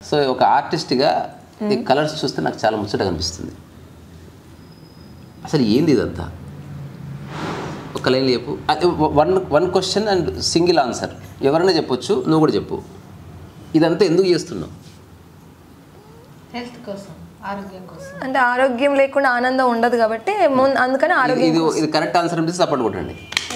So ఒక ఆర్టిస్ట్గా ఈ కలర్స్ చూస్తే నాకు చాలా ముచ్చట కనిపిస్తుంది అసలు ఏంది ఇదంతా ఒక లైన్ చెప్పు అది one one question and single answer ఎవరైనా చెప్పొచ్చు నువ్వు కూడా చెప్పు ఇదంతా ఎందుకు చేస్తున్నావు హెల్త్ కోసం ఆరోగ్యం కోసం అంటే ఆరోగ్యం లేకుండా ఆనందం ఉండదు కాబట్టి ముం- అందుకని ఇది- ఆరోగ్యం ఇది ఇది కరెక్ట్ ఆన్సర్ అనిపిస్తే సపోర్ట్ కొట్టండి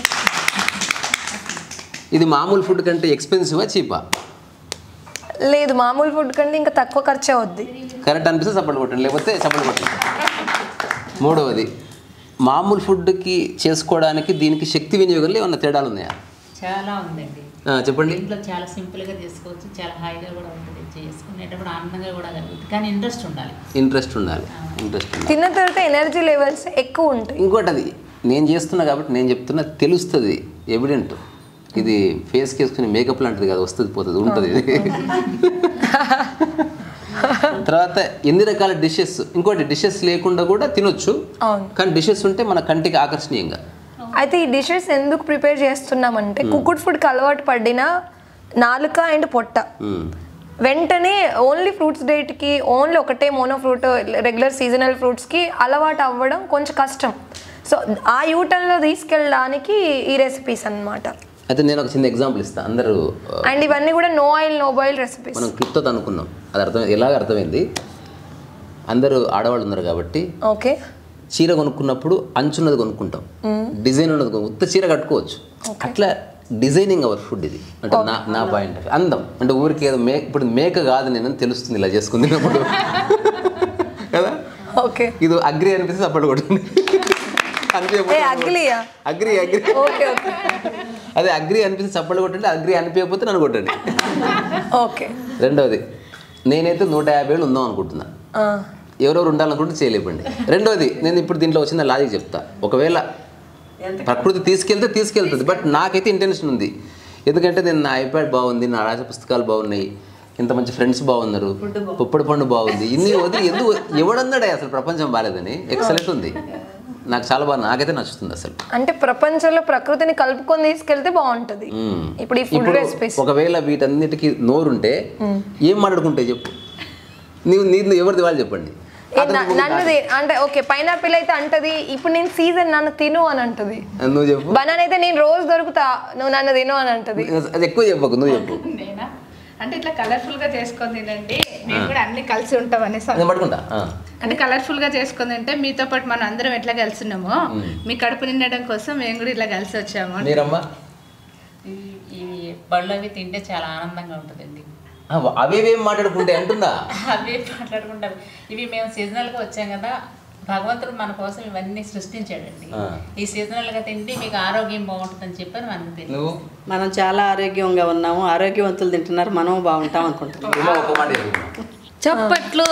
ఇది మామూలు ఫుడ్ కంటే ఎక్స్పెన్సివా చీపా లేదు మామూలు ఫుడ్ కంటే ఇంకా తక్కువ ఖర్చు అవుద్ది కరెక్ట్ అనిపిస్తే సపోర్ట్ కొట్టండి లేకపోతే సపోర్ట్ కొట్టండి మూడవది మామూలు ఫుడ్కి చేసుకోవడానికి దీనికి శక్తి వినియోగంలో ఏమన్నా తేడాలు ఉన్నాయా చాలా ఉందండి ఆ, చెప్పండి ఇంట్లో చాలా సింపుల్గా చేసుకోవచ్చు చాలా హాయిగా కూడా ఉంటుంది చేసుకునేటప్పుడు ఆనందంగా కూడా కలుగుతుంది కానీ ఇంట్రెస్ట్ ఉండాలి ఇంట్రెస్ట్ ఉండాలి ఇంట్రెస్ట్ ఉండాలి తిన్న తర్వాత ఎనర్జీ లెవెల్స్ ఎక్కువ ఉంటాయి ఇంకోటి అది నేను చేస్తున్నా కాబట్టి నేను చెప్తున్నా తెలుస్తుంది ఎవిడెంట్ ఇది ఫేస్కి వేసుకుని మేకప్ లాంటిది కాదు వస్తుంది పోతుంది ఉంటుంది ఇది తర్వాత ఎన్ని రకాల డిషెస్ ఇంకోటి డిషెస్ లేకుండా కూడా తినొచ్చు అవును కానీ డిషెస్ ఉంటే మన కంటికి ఆకర్షణీయంగా అయితే ఈ డిషెస్ ఎందుకు ప్రిపేర్ చేస్తున్నామంటే కుకుడ్ ఫుడ్కి అలవాటు పడిన నాలుక అండ్ పొట్ట మ్మ్. వెంటనే ఓన్లీ ఫ్రూట్స్ డేట్కి ఓన్లీ ఒకటే మోనో ఫ్రూట్ రెగ్యులర్ సీజనల్ ఫ్రూట్స్కి అలవాటు అవ్వడం కొంచెం కష్టం సో ఆ యూటర్న్లో తీసుకెళ్ళడానికి ఈ రెసిపీస్ అన్నమాట అయితే నేను ఒక చిన్న ఎగ్జాంపుల్ ఇస్తాను అందరూ ఆ, అండ్ ఇవన్నీ కూడా no oil no boil recipes మనం క్లిప్తో అనుకున్నాం అది అర్థం ఎలాగ అర్థమైంది అందరూ ఆడవాళ్ళు ఉన్నారు కాబట్టి ఓకే చీర కొనుక్కున్నప్పుడు అంచున్నది కొనుక్కుంటాం డిజైన్ ఉన్నది కొను- ఉత్త చీర కట్టుకోవచ్చు అట్లా డిజైనింగ్ అవర్ ఫుడ్ ఇది అంటే నా నా పాయింట్ అందం అంటే ఊరికి ఏదో మే ఇప్పుడు మేక కాదు నేను తెలుస్తుంది ఇలా చేసుకున్నప్పుడు కదా ఓకే ఇది అగ్రి అనిపిస్తే సపోర్ట్ కొట్టండి ఏ అనిపించకపోతే అగ్లియా అగ్రి అగ్రి ఓకే ఓకే అదే అగ్రి అనిపిస్తే సపోర్ట్ కొట్టండి అగ్రి అనిపించకపోతే నన్ను కొట్టండి ఓకే రెండవది నేనైతే నూట యాభై వేలు ఉందాం అనుకుంటున్నా ఎవరెవరు ఉండాలనుకుంటే చేయలేపండి రెండోది నేను ఇప్పుడు దీంట్లో వచ్చిన లాజిక్ చెప్తా ఒకవేళ ప్రకృతి తీసుకెళ్తే తీసుకెళ్తుంది బట్ నాకైతే ఇంటెన్షన్ ఉంది ఎందుకంటే నేను నా ఐప్యాడ్ బాగుంది నా రాసే పుస్తకాలు బాగున్నాయి ఇంత మంచి ఫ్రెండ్స్ బాగున్నారు పుప్పడి పండు బాగుంది ఇన్ని వదిలి ఎందుకు ఎవడన్నాడే అసలు ప్రపంచం బాగాలేదని ఎక్సలెంట్ ఉంది నాకు చాలా బాగా నాకైతే నచ్చుతుంది అసలు అంటే ప్రపంచంలో ప్రకృతిని కలుపుకొని తీసుకెళ్తే బాగుంటది మ్మ్. ఇప్పుడు ఈ ఫుడ్ ఇప్పుడు రెసిపీస్ ఒకవేళ వీటన్నిటికీ నోరుంటే ఏం మాట్లాడుకుంటే చెప్పు నీవు నీది ఎవరిది వాళ్ళు చెప్పండి నన్ను తి- అంటే ఓకే పైనాపిల్ అయితే అంటది ఇప్పుడు నేను సీజన్ నన్ను తిను అని అంటది నువ్వు చెప్పు బనానా అయితే నేను రోజు దొరుకుతా నువ్వు నన్ను తిను అని అంటది అది ఎక్కువ చెప్పకు నువ్వు చెప్పు నేనా అంటే ఇట్లా కలర్ఫుల్ గా చేసుకొని తినండి మేము కూడా అన్ని కలిసి ఉంటాం అనేసి నేను పట్టుకుంటా ఆ. అంటే కలర్ఫుల్ గా చేసుకొని తింటే మీతో పాటు మనం అందరం ఎట్లా కలిసి ఉన్నామో మీ కడుపు నిండడం కోసం మేము కూడా ఇట్లా కలిసి వచ్చాము మీరమ్మా ఇవి ఇవి పళ్ళు అవి తింటే చాలా ఆనందంగా ఉంటుందండి ఆ, అవేవేం మాట్లాడుకుంటే అంటుందా అవే మాట్లాడుకుంటాం ఇవి మేము సీజనల్గా వచ్చాం కదా భగవంతుడు మన కోసం ఇవన్నీ సృష్టించాడండి ఆ. ఈ సీజనల్గా తింటే మీకు ఆరోగ్యం బాగుంటుందని చెప్పని మనకు తెలియదు నువ్వు మనం చాలా ఆరోగ్యంగా ఉన్నాము ఆరోగ్యవంతులు తింటున్నారు మనం బాగుంటాం అనుకుంటున్నాం ఏమో ఒక మాట చెప్పు. చప్పట్లు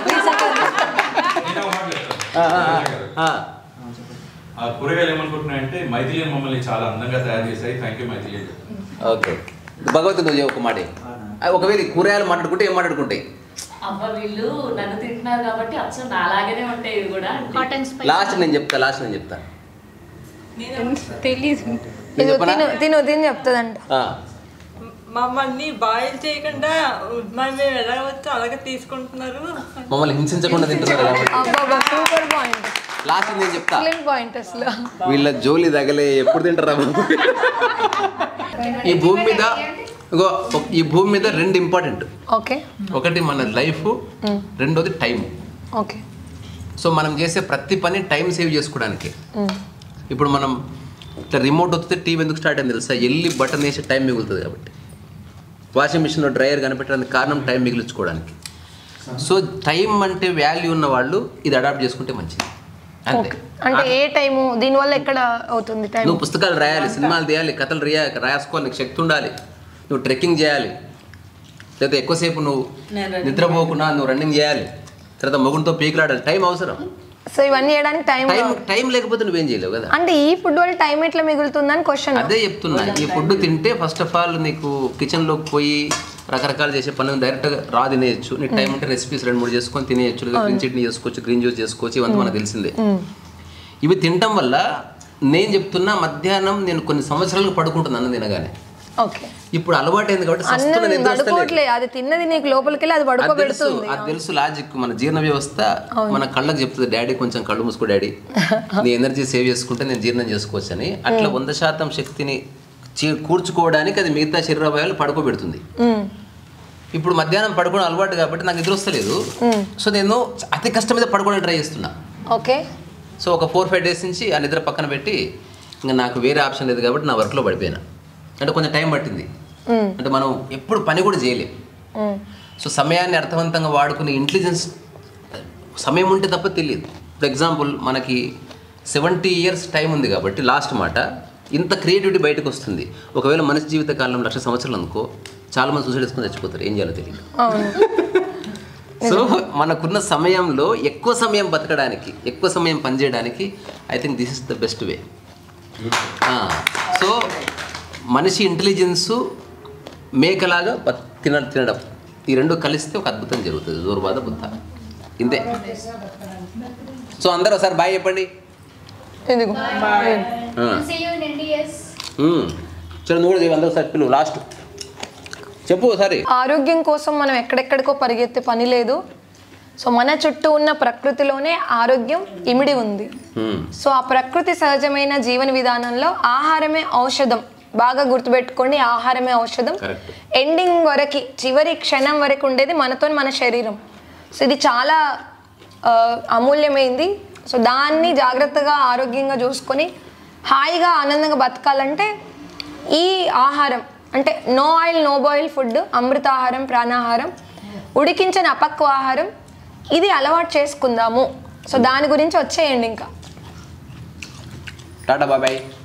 ఆ, ఆ, ఆ. ఆ కూరగాయలు ఏమనుకుంటున్నాయంటే మైథిలియన్ మమ్మల్ని చాలా అందంగా తయారు చేశాయి థ్యాంక్ యూ మైథిలియన్ ఓకే భగవతి నువ్వు చెప్పు ఒక మాట ఆ, ఒకవేళ ఈ కూరగాయలు మాట్లాడుకుంటే ఏం మాట్లాడుకుంటాయి అమ్మ వీళ్ళు నన్ను తింటున్నారు కాబట్టి అచ్చం నాలాగనే ఉంటాయి ఇవి కూడా కాటన్ లాస్ట్ నేను చెప్తా లాస్ట్ నేను చెప్తా తెలీదు నేను ఇది చెప్పనా తిను తిను తిని చెప్తుందంట ఆ. మమ్మల్ని బాయిల్ చేయకుండా మరి మేము ఎలా వచ్చో అలాగే తీసుకుంటున్నారు మమ్మల్ని హింసించకుండా తింటున్నారు కాబట్టి అబ్బా సూపర్ పాయింట్ లాస్ట్ నేను చెప్తా ఎక్సలెంట్ పాయింట్ అసలు వీళ్ళ జోలి తగలే ఎప్పుడు తింటారా ఈ భూమి మీద ఇగో ఒక- ఈ భూమి మీద రెండు ఇంపార్టెంట్ ఓకే ఒకటి మన లైఫ్ రెండోది టైం ఓకే సో మనం చేసే ప్రతి పని టైం సేవ్ చేసుకోవడానికి ఇప్పుడు మనం ఇట్లా రిమోట్ వస్తే టీవీ ఎందుకు స్టార్ట్ అయింది తెలుసా వెళ్ళి బటన్ వేసే టైం మిగులుతుంది కాబట్టి వాషింగ్ మిషన్లో డ్రైయర్ కనిపెట్టడానికి కారణం టైం మిగిలించుకోవడానికి సో టైం అంటే వాల్యూ ఉన్న వాళ్ళు ఇది అడాప్ట్ చేసుకుంటే మంచిది అంతే అంటే ఏ టైము దీనివల్ల ఎక్కడ అవుతుంది టైం నువ్వు పుస్తకాలు రాయాలి సినిమాలు తీయాలి కథలు రియా రాసుకోవాలి నీకు శక్తి ఉండాలి నువ్వు ట్రెక్కింగ్ చేయాలి లేకపోతే ఎక్కువసేపు నువ్వు నిద్రపోకుండా నువ్వు రన్నింగ్ చేయాలి తర్వాత మొగుడితో పీకులాడాలి టైం అవసరం సో ఇవన్నీ చేయడానికి టైం టైం టైం లేకపోతే నువ్వేం చేయలేవు కదా అంటే ఈ ఫుడ్ వల్ల టైం ఎట్లా మిగులుతుందని క్వశ్చన్ అదే చెప్తున్నా ఈ ఫుడ్ తింటే ఫస్ట్ ఆఫ్ ఆల్ నీకు కిచెన్లోకి పోయి రకరకాలు చేసే పనులు డైరెక్ట్గా రా తినేయచ్చు నీకు టైం ఉంటే రెసిపీస్ రెండు మూడు చేసుకొని తినేయచ్చు లేదా గ్రీన్ చట్నీ చేసుకోవచ్చు గ్రీన్ జ్యూస్ చేసుకోవచ్చు ఇవంతా మనకు తెలిసిందే ఇవి తినటం వల్ల నేను చెప్తున్నా మధ్యాహ్నం నేను కొన్ని సంవత్సరాలు పడుకుంటున్నాను తినగానే ఓకే ఇప్పుడు అలవాటు అయింది కాబట్టి అన్నం సస్తున్న నిద్ర వస్తలేదు పడుకోవట్లే అది తిన్నది నీకు లోపలికి వెళ్ళి అది అది తెలుసు పడుకోబెడుతుంది అది తెలుసు లాజిక్ మన జీర్ణ వ్యవస్థ మన కళ్ళకి చెప్తుంది డాడీ కొంచెం కళ్ళు మూసుకో డాడీ నీ ఎనర్జీ సేవ్ చేసుకుంటే నేను జీర్ణం చేసుకోవచ్చు అని అట్లా వంద శాతం శక్తిని చీ- కూర్చుకోవడానికి అది మిగతా శరీర అవయాలు పడుకోబెడుతుంది మ్మ్. ఇప్పుడు మధ్యాహ్నం పడుకోవడం అలవాటు కాబట్టి నాకు నిద్ర వస్తలేదు సో నేను అతి కష్టం మీద పడుకోవడానికి ట్రై చేస్తున్నా ఓకే సో ఒక ఫోర్ ఫైవ్ డేస్ నుంచి ఆ నిద్ర పక్కన పెట్టి ఇంకా నాకు వేరే ఆప్షన్ లేదు కాబట్టి నా వర్క్లో పడిపోయినా అంటే కొంచెం టైం పట్టింది మ్మ్. అంటే మనం ఎప్పుడు పని కూడా చేయలేం మ్మ్. సో సమయాన్ని అర్థవంతంగా వాడుకునే ఇంటెలిజెన్స్ సమయం ఉంటే తప్ప తెలియదు ఫర్ ఎగ్జాంపుల్ మనకి సెవెంటీ ఇయర్స్ టైం ఉంది కాబట్టి లాస్ట్ మాట ఇంత క్రియేటివిటీ బయటకు వస్తుంది ఒకవేళ మనిషి జీవిత కాలం లక్ష సంవత్సరాలు అనుకో చాలా మంది సూసైడ్ చేసుకుని చచ్చిపోతారు ఏం చేయాలో తెలియదు అవును సో మనకున్న సమయంలో ఎక్కువ సమయం బతకడానికి ఎక్కువ సమయం పనిచేయడానికి I think this is the best way so మనిషి ఇంటెలిజెన్సు మేకలాగా బత్- తిన తినడం ఈ రెండు కలిస్తే ఒక అద్భుతం జరుగుతుంది జోరుబాద బుద్ధ ఇంతే సో అందరూ ఒకసారి బాయ్ చెప్పండి ఎందుకు ఆ. ఉమ్. చలో నువ్వు కూడా చెప్పు, అందరూ ఒకసారి పిలువు లాస్ట్ చెప్పు ఒకసారి ఆరోగ్యం కోసం మనం ఎక్కడెక్కడికో పరిగెత్తే పని లేదు సో మన చుట్టూ ఉన్న ప్రకృతిలోనే ఆరోగ్యం ఇమిడి ఉంది ఉమ్. సో ఆ ప్రకృతి సహజమైన జీవన విధానంలో ఆహారమే ఔషధం బాగా గుర్తుపెట్టుకోండి ఆహారమే ఔషధం Correct. ఎండింగ్ వరకు చివరి క్షణం వరకు ఉండేది మనతో మన శరీరం సో ఇది చాలా ఆ, అమూల్యమైంది సో దాన్ని జాగ్రత్తగా ఆరోగ్యంగా చూసుకొని హాయిగా ఆనందంగా బతకాలంటే ఈ ఆహారం అంటే no oil no boil food అమృతాహారం ప్రాణాహారం ఉడికించని అపక్వ ఆహారం ఇది అలవాటు చేసుకుందాము సో దాని గురించి వచ్చేయండి ఇంకా టాటా బాబాయ్